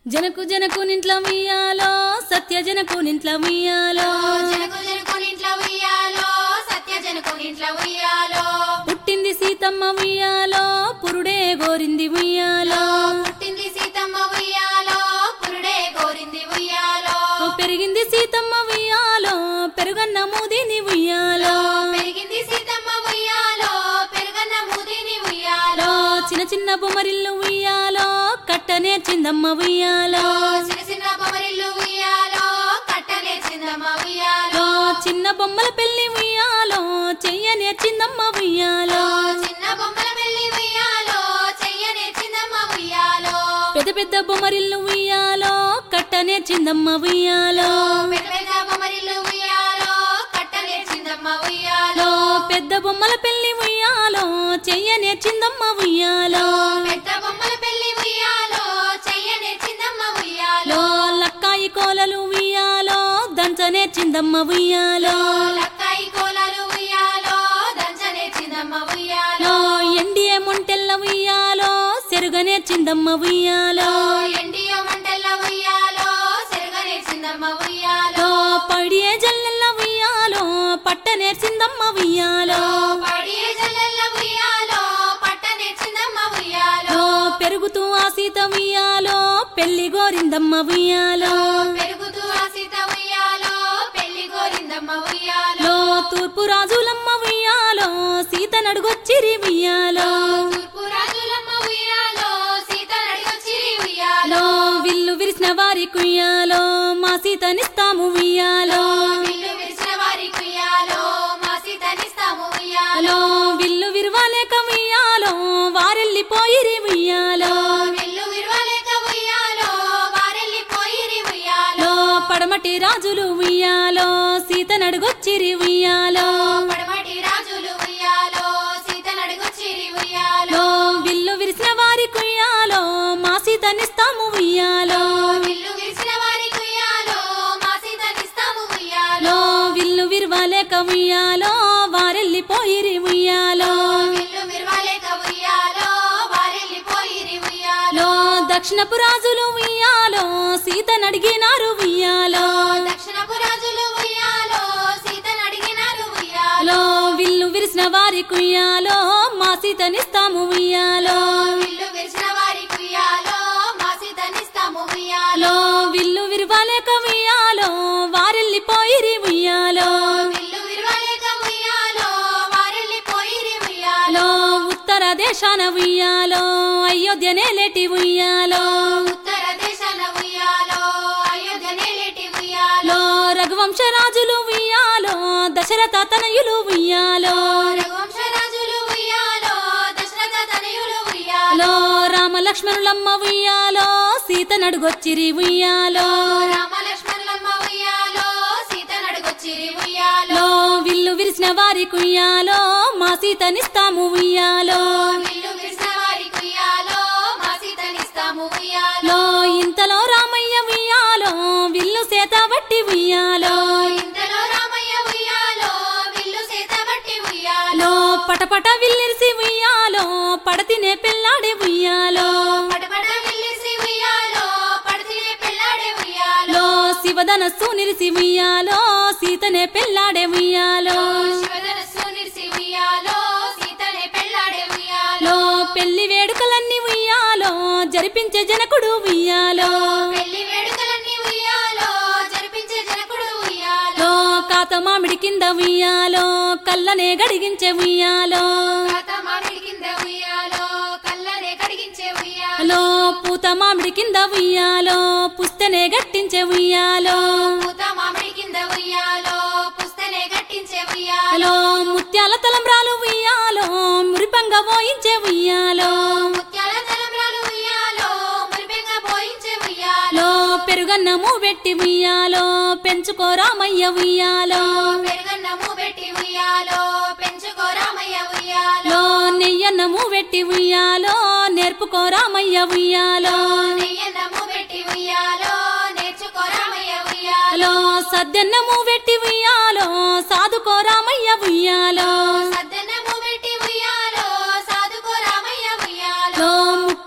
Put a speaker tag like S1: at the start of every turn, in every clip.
S1: జనకు జనకు నింట్ల ఉయ్యాలో సత్య జనకు నింట్ల ఉయ్యాలో
S2: జనకు జనకు ఇంట్లో ఉయ్యాలో సత్య జనకు ఇంట్లో ఉయ్యాలో
S1: పుట్టింది సీతమ్మ ఉయ్యాలో పురుడే గోరింది ఉయ్యాలో
S2: పుట్టింది సీతమ్మ ఉయ్యాలో పురుడే గోరింది ఉయ్యాలో
S1: పెరిగింది సీతమ్మ ఉయ్యాలో పెరుగన్న మూదిని ఉయ్యాలో
S2: పెరిగింది సీతమ్మ ఉయ్యాలో పెరుగన్న ముదిని ఉయ్యాలో
S1: చిన్న చిన్న బొమ్మరిల్లు ఉయ్యాలో కట్టనే చిందమ్మ ఉయ్యాలో
S2: చిన్న చిన్న బొమ్మరిల్లు ఉయ్యాలో కట్టనే చిందమ్మ ఉయ్యాలో
S1: చిన్న బొమ్మల పెళ్లి ఉయ్యాలో చెయ్యనే చిందమ్మ ఉయ్యాలో
S2: చిన్న బొమ్మల పెళ్లి ఉయ్యాలో చెయ్యనే చిందమ్మ ఉయ్యాలో
S1: పెద్ద పెద్ద బొమ్మరిల్లు ఉయ్యాలో కట్టనే చిందమ్మ ఉయ్యాలో
S2: పెద్ద పెద్ద బొమ్మరిల్లు ఉయ్యాలో కట్టనే చిందమ్మ ఉయ్యాలో
S1: పెద్ద బొమ్మల పెళ్లి ఉయ్యాలో చెయ్యనే చిందమ్మ ఉయ్యాలో
S2: పెద్ద బొమ్మల పెళ్లి ఉయ్యాలో చెయ్యనే చిందమ్మ ఉయ్యాలో
S1: లక్కాయి కోలలు ఉయ్యాలో దంచనే చిందమ్మ ఉయ్యాలో
S2: లక్కాయి కోలాలు ఉయ్యాలో దంచనే చిందమ్మ ఉయ్యాలో
S1: ఎండియే మొంటెల్ల ఉయ్యాలో సెరుగనే చిందమ్మ ఉయ్యాలో
S2: ఎండియ మంటల్ల ఉయ్యాలో సెరగనే చిందమ్మ ఉయ్యాలో
S1: పడియే జల్లెల్ల ఉయ్యాలో పట్టనే చిందమ్మ ఉయ్యాలో
S2: పడియే జల్లెల్ల ఉయ్యాలో పట్టనే చిందమ్మ ఉయ్యాలో
S1: పెరుగుతూ ఆ సీత ఉయ్యాలో పెళ్లి గోరిందమ్మ ఉయ్యాలో
S2: పెరుగుతూ ఆ సీత ఉయ్యాలో పెళ్లి గోరిందమ్మ ఉయ్యాలో
S1: లో తూర్పు రాజులమ్మ ఉయ్యాలో సీత నడుగొచ్చిరి ఉయ్యాలో
S2: తూర్పు రాజులమ్మ ఉయ్యాలో సీత నడిగొచ్చిరి ఉయ్యాలో
S1: లో విల్లు విరిసిన వారి కుయ్యాలో మా సీతనిస్తాము ఉయ్యాలో
S2: విల్లు విరిచిన వారి కుయ్యాలో మా సీతనిస్తాము ఉయ్యాలో
S1: లో విల్లు విరవాలేక ఉయ్యాలో వారెళ్ళిపోయిరి ఉయ్యాలో
S2: విల్లు విరవలేక ఉయ్యాలో వారెళ్ళిపోయిరి ఉయ్యాలో
S1: లో పడమటి రాజులు ఉయ్యాలో సీత నడుగొచ్చిరి ఉయ్యాలో
S2: పడమటి రాజులు ఉయ్యాలో సీత నడిగొచ్చిరి ఉయ్యాలో
S1: లో విల్లు విరిసిన వారి కుయ్యాలో మా సీతనిస్తాము ఉయ్యాలో
S2: విల్లు విరిచిన వారి కుయ్యాలో మా సీతనిస్తాము ఉయ్యాలో
S1: లో విల్లు విరవాలేక ఉయ్యాలో వారెళ్ళిపోయిరి ఉయ్యాలో
S2: విల్లు విరవలేక ఉయ్యాలో వారెళ్ళిపోయిరి ఉయ్యాలో
S1: లో దక్షిణపు రాజులు ఉయ్యాలో సీత నడిగినారు ఉయ్యాలో
S2: దక్షిణపు రాజులు ఉయ్యాలో సీతను అడిగినారు ఉయ్యాలో
S1: లో విల్లు విరిసిన వారి కుయ్యాలో మా సీతనిస్తాము ఉయ్యాలో
S2: విల్లు విరిచిన వారి కుయ్యాలో మా సీతనిస్తాము ఉయ్యాలో
S1: లో విల్లు విరవాలేక ఉయ్యాలో వారెళ్ళిపోయిరి ఉయ్యాలో
S2: విల్లు విరవలేక ఉయ్యాలో వారెళ్ళిపోయిరి ఉయ్యాలో
S1: లో ఉత్తర దేశాన ఉయ్యాలో అయోధ్యనే లేటి ఉయ్యాలో
S2: ఉత్తర దేశాన ఉయ్యాలో అయోధ్య నేలేటి ఉయ్యాలో
S1: లో రఘువంశ రాజులు ఉయ్యాలో దశరథ తనయులు ఉయ్యాలో
S2: రఘువంశ రాజులు ఉయ్యాలో దశరథ తనయులు ఉయ్యాలో
S1: లో రామ లక్ష్మణులమ్మ ఉయ్యాలో సీత నడుగొచ్చిరి ఉయ్యాలో
S2: రామ లక్ష్మణులమ్మ ఉయ్యాలో సీత నడుగొచ్చిరి ఉయ్యాలో
S1: లో విల్లు విరిసిన వారి కుయ్యాలో మా సీతనిస్తాము ఉయ్యాలో
S2: విల్లు విరిసిన వారి కుయ్యాలో మా సీతనిస్తాము ఉయ్యాలో
S1: లో ఇంతలో రామయ్య ఉయ్యాలో విల్లు సేత బట్టి ఉయ్యాలో
S2: ఇంతలో రామయ్య ఉయ్యాలో విల్లు సీత బట్టి ఉయ్యాలో
S1: లో పటపట విల్లిరిసి ఉయ్యాలో పడతినే పెళ్ళాడే ఉయ్యాలో
S2: పటపట విల్లిసి ఉయ్యాలో పడితినే పెళ్ళాడే ఉయ్యాలో
S1: లో శివధనస్సు నిరిసి ఉయ్యాలో సీతనే పెళ్ళాడే ఉయ్యాలో
S2: శివధనస్సు నిరిసి ఉయ్యాలో సీతనే పెళ్ళాడే ఉయ్యాలో
S1: లో పెళ్లి వేడుకలన్నీ ఉయ్యాలో జరిపించే జనకుడు ఉయ్యాలో
S2: పెళ్లి వేడుకలన్నీ ఉయ్యాలో జరిపించే జనకుడు ఉయ్యాలో
S1: లో కాత మామిడి కింద ఉయ్యాలో కళ్ళనే గడిగించే ఉయ్యాలో
S2: కాత మామిడి కింద ఉయ్యాలో కళ్ళనే కడిగించే ఉయ్యాలో
S1: లో పూత మామిడి కింద ఉయ్యాలో పుస్తనే గట్టించే ఉయ్యాలో
S2: పూత మామిడి కింద ఉయ్యాలో పుస్తనే గట్టించే ఉయ్యాలో
S1: లో ముత్యాల తలంబ్రాలు ఉయ్యాలో మురిపంగా పోయించే ఉయ్యాలో
S2: ముత్యాల తలంబ్రాలు ఉయ్యాలో మురిపెంగా పోయించే ఉయ్యాలో
S1: లో పెరుగన్నము పెట్టి ఉయ్యాలో పెంచుకో రామయ్య ఉయ్యాలో
S2: పెరుగన్నము పెట్టి ఉయ్యాలో పెంచుకో రామయ్య ఉయ్యాలో
S1: లో నెయ్యన్నము పెట్టి ఉయ్యాలో నేర్పుకో రామయ్య ఉయ్యాలో
S2: నెయ్యన్నము పెట్టి ఉయ్యాలో నేర్చుకో రామయ్య ఉయ్యాలో
S1: లో సద్దన్నము పెట్టి ఉయ్యాలో సాధుకో రామయ్య ఉయ్యాలో
S2: సద్దన్నము పెట్టి ఉయ్యాలో సాధుకో రామయ్య ఉయ్యాలో
S1: లో ముక్క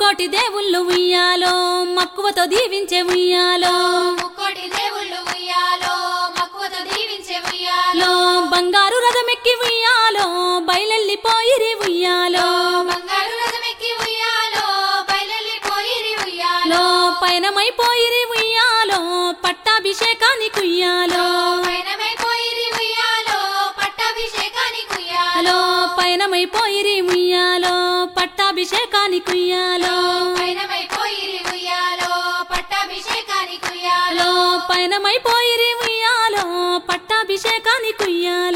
S1: ముక్కోటి దేవుళ్ళు ఉయ్యాలో మక్కువతో దీవించే ఉయ్యాలో
S2: ముక్కోటి దేవుళ్ళు ఉయ్యాలో మక్కువతో దీవించే ఉయ్యాలో
S1: లో బంగారు రథమెక్కి ఉయ్యాలో బయలెల్లిపోయిరి ఉయ్యాలో
S2: బంగారు రథమెక్కి ఉయ్యాలో బయలుపోయిరి ఉయ్యాలో
S1: లో పయనమైపోయిరి ఉయ్యాలో పట్టాభిషేకానికి ఉయ్యాలో
S2: పయనమైపోయిరి ఉయ్యాలో పట్టాభిషేకానికి ఉయ్యాలో
S1: లో పయనమైపోయిరి ఉయ్యాలో పట్టాభిషేకానికి ఉయ్యాలో
S2: పయనమైపోయిరి ఉయ్యాలో పట్టాభిషేకానికి ఉయ్యాలో
S1: లో పయనమైపోయిరి ఉయ్యాలో పట్టాభిషేకానికి ఉయ్యాలో